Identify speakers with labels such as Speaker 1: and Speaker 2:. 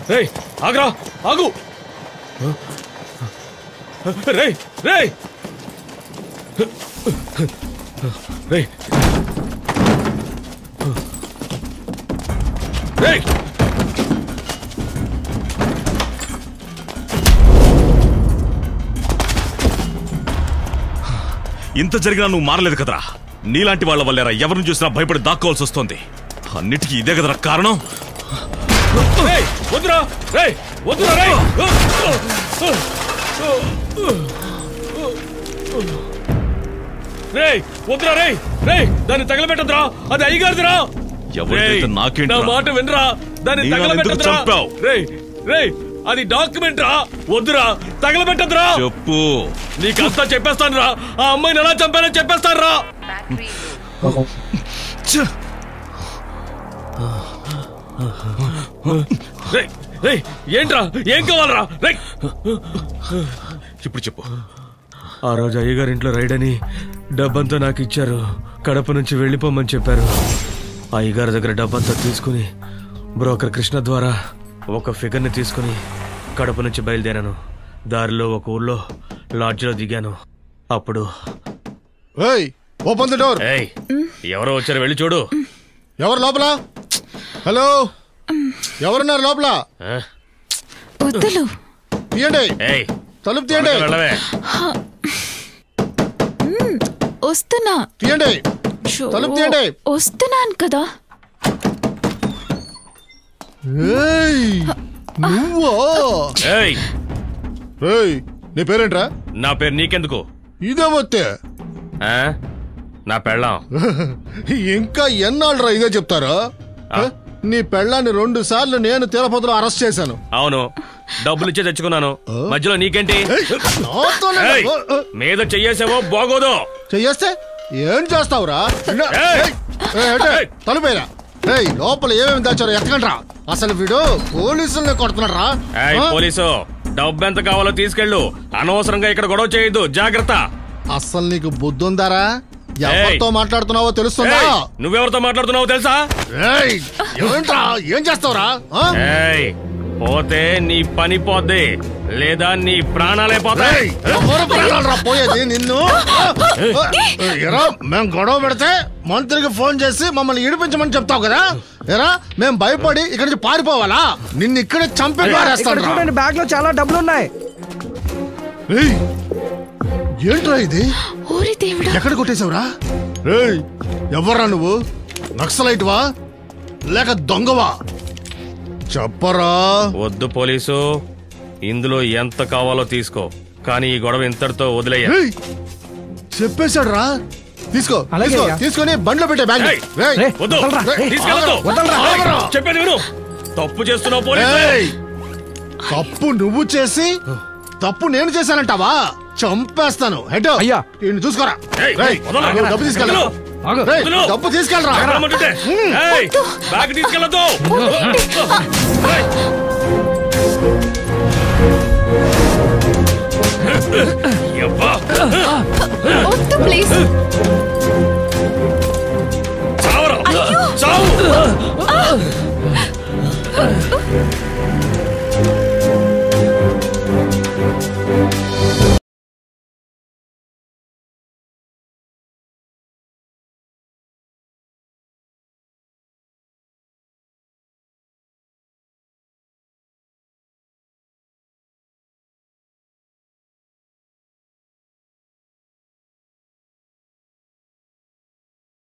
Speaker 1: రేయ్ ఆగ్రా ఆగు రేయ్ రేయ్ రేయ్ రేయ్
Speaker 2: ఇంత జరిగినా నువ్వు మారలేదు కదరా నీలాంటి వాళ్ళ వల్లేరా ఎవరిని చూసినా భయపడి దాక్కోవాల్సి వస్తుంది అన్నిటికీ ఇదే కదరా కారణం
Speaker 1: రేయ్ వద్దురా రేయ్ వద్దురా రేయ్ రేయ్ వద్దురా రేయ్ రేయ్ దాన్ని తగలబెట్టదురా అది అయ్యగారిదిరా
Speaker 2: ఎవరికైతే
Speaker 1: రేయ్,
Speaker 2: నాకేంట్రా?
Speaker 1: నా మాట వినరా దాన్ని
Speaker 2: నేను ఎందుకు
Speaker 1: తగలబెట్టదురా
Speaker 2: చంపావ్?
Speaker 1: రేయ్ రేయ్ అది డాక్యుమెంట్ రా వద్దురా తగలబెట్టదురా
Speaker 2: చెప్పు
Speaker 1: నీకంతా చెప్పేస్తాను రా ఆ అమ్మాయిని ఎలా చంపానో చెప్పేస్తాను రా
Speaker 2: ఛ!
Speaker 1: రేయ్ రేయ్ ఏంట్రా ఏం కావాలరా రేయ్
Speaker 2: ఇప్పుడు చెప్పు
Speaker 1: ఆ రోజు అయ్యగారింట్లో రైడ్ అని డబ్బంతా నాకు ఇచ్చారు కడప నుంచి వెళ్ళిపోమని చెప్పారు అయ్యగారి దగ్గర డబ్బంతా తీసుకుని బ్రోకర్ కృష్ణ ద్వారా ఒక ఫిగర్ని తీసుకుని కడప నుంచి బయలుదేరాను దారిలో ఒక ఊర్లో లాడ్జ్లో దిగాను అప్పుడు
Speaker 3: ఏయ్ ఓపెన్ ది డోర్
Speaker 1: ఏయ్ ఎవరో వచ్చారు వెళ్ళి చూడు
Speaker 3: ఎవరు లోపల హలో ఎవరున్నారు లోపల
Speaker 1: ఆ?
Speaker 4: వద్దులు
Speaker 3: తీయండి
Speaker 1: ఏయ్
Speaker 3: తలుపు తీయండి
Speaker 1: త్వరగా వెళ్ళవే
Speaker 4: వస్తున్నా
Speaker 3: తీయండి
Speaker 4: షో,
Speaker 3: తలుపు తీయండి.
Speaker 4: వస్తున్నాను కదా
Speaker 3: ఏయ్ నువ్వా
Speaker 1: ఏయ్
Speaker 3: ఏయ్ నీ పేరేంట్రా
Speaker 1: నా పేరు నీకెందుకు
Speaker 3: ఇదేమొత్తే
Speaker 1: ఆ? నా పెళ్ళాం
Speaker 3: ఇంకా ఎన్నాళ్ళరా ఇదే చెప్తారా
Speaker 1: ఆ?
Speaker 3: నీ పెళ్ళాన్ని రెండు సార్లు నేను తిరుపతిలో అరెస్ట్ చేశాను
Speaker 1: అవును డబ్బులు ఇచ్చే తెచ్చుకున్నాను మధ్యలో నీకేంటి
Speaker 3: నాతోనే
Speaker 1: ఏయ్, మీద చెయ్యేసావో బాగోదు
Speaker 3: చెయ్యేస్తే ఏం చేస్తావురా ఇన్నా-
Speaker 1: ఏయ్!
Speaker 3: ఏయ్! ఏయ్, అంటే,
Speaker 1: ఏయ్!
Speaker 3: తలుపేరా ఏయ్ లోపల ఏమేమి దాచారో ఎత్తకండ్రా అసలు వీడు పోలీసుల్ని కొడుతున్నారా
Speaker 1: ఏయ్
Speaker 3: ఆ?
Speaker 1: పోలీసు డబ్బు ఎంత కావాలో తీసుకెళ్ళు అనవసరంగా ఇక్కడ గొడవ చేయొద్దు జాగ్రత్త
Speaker 3: అసలు నీకు బుద్ధి ఉందారా ఎవరితో మాట్లాడుతున్నావో తెలుస్తుందా
Speaker 1: ఏయ్, నువ్వెవరితో మాట్లాడుతున్నావో తెలుసా
Speaker 3: ఏయ్ ఏంట్రా ఏం చేస్తావురా ఆ?
Speaker 1: ఏయ్ పోతే నీ పని పోద్ది లేదా నీ ప్రాణాలే పోతాయి
Speaker 3: ఏయ్, ఎవరు ప్రాణాలురా పోయేది నిన్ను ఎరా మేము గొడవ పెడితే మంత్రికి ఫోన్ చేసి మమ్మల్ని ఇడిపించమని చెప్తావు కదా ఎరా మేము భయపడి ఇక్కడి నుంచి పారిపోవాలా నిన్ను ఇక్కడే చంపి
Speaker 5: ఇక్కడ
Speaker 3: పారేస్తాను
Speaker 5: చూడండి బ్యాగ్ లో చాలా డబ్బులు ఉన్నాయి
Speaker 3: ఏంట్రా ఇది
Speaker 4: ఓరి దేవుడా
Speaker 3: ఎక్కడ కొట్టేశావురా ఏయ్ ఎవర్రా నువ్వు నక్సలైట్ వా లేక దొంగవా చెప్పరా
Speaker 1: వద్దు పోలీసు ఇందులో ఎంత కావాలో తీసుకో కానీ ఈ గొడవ ఇంతటితో వదిలేయ
Speaker 3: ఏయ్, చెప్పేశాడు రా తీసుకో
Speaker 5: అలాగే
Speaker 3: తీసుకో,
Speaker 5: అయ్యా.
Speaker 3: తీసుకొని బండ్లో పెట్టే బ్యాగ్
Speaker 1: ఏయ్,
Speaker 3: ఏయ్,
Speaker 5: రే,
Speaker 1: వద్దు
Speaker 5: వదలరా,
Speaker 3: ఏయ్,
Speaker 1: తీసుకెళ్ళొద్దు.
Speaker 3: వదలరా,
Speaker 1: ఏయ్,
Speaker 3: వదలరా.
Speaker 1: చెప్పేది విను తప్పు చేస్తున్నావు పోలీసు
Speaker 3: ఏయ్, తప్పు నువ్వు చేసి తప్పు నేను చేశానంటావా చంపేస్తాను హెడ్
Speaker 5: అయ్యా.
Speaker 3: ఈయన్ని చూసుకోరా
Speaker 1: ఏయ్,
Speaker 3: రేయ్,
Speaker 1: వదలరా.
Speaker 3: నువ్వు డబ్బు తీసుకెళ్ళరా
Speaker 5: ఆగు.
Speaker 3: రేయ్,
Speaker 1: వదలు.
Speaker 3: డబ్బు తీసుకెళ్ళరా
Speaker 1: రమ్మంటుంటే. ఏయ్, బ్యాగ్ తీసుకెళ్ళొద్దు ఏయ్. యబ్బా.
Speaker 4: వద్దు ప్లీజ్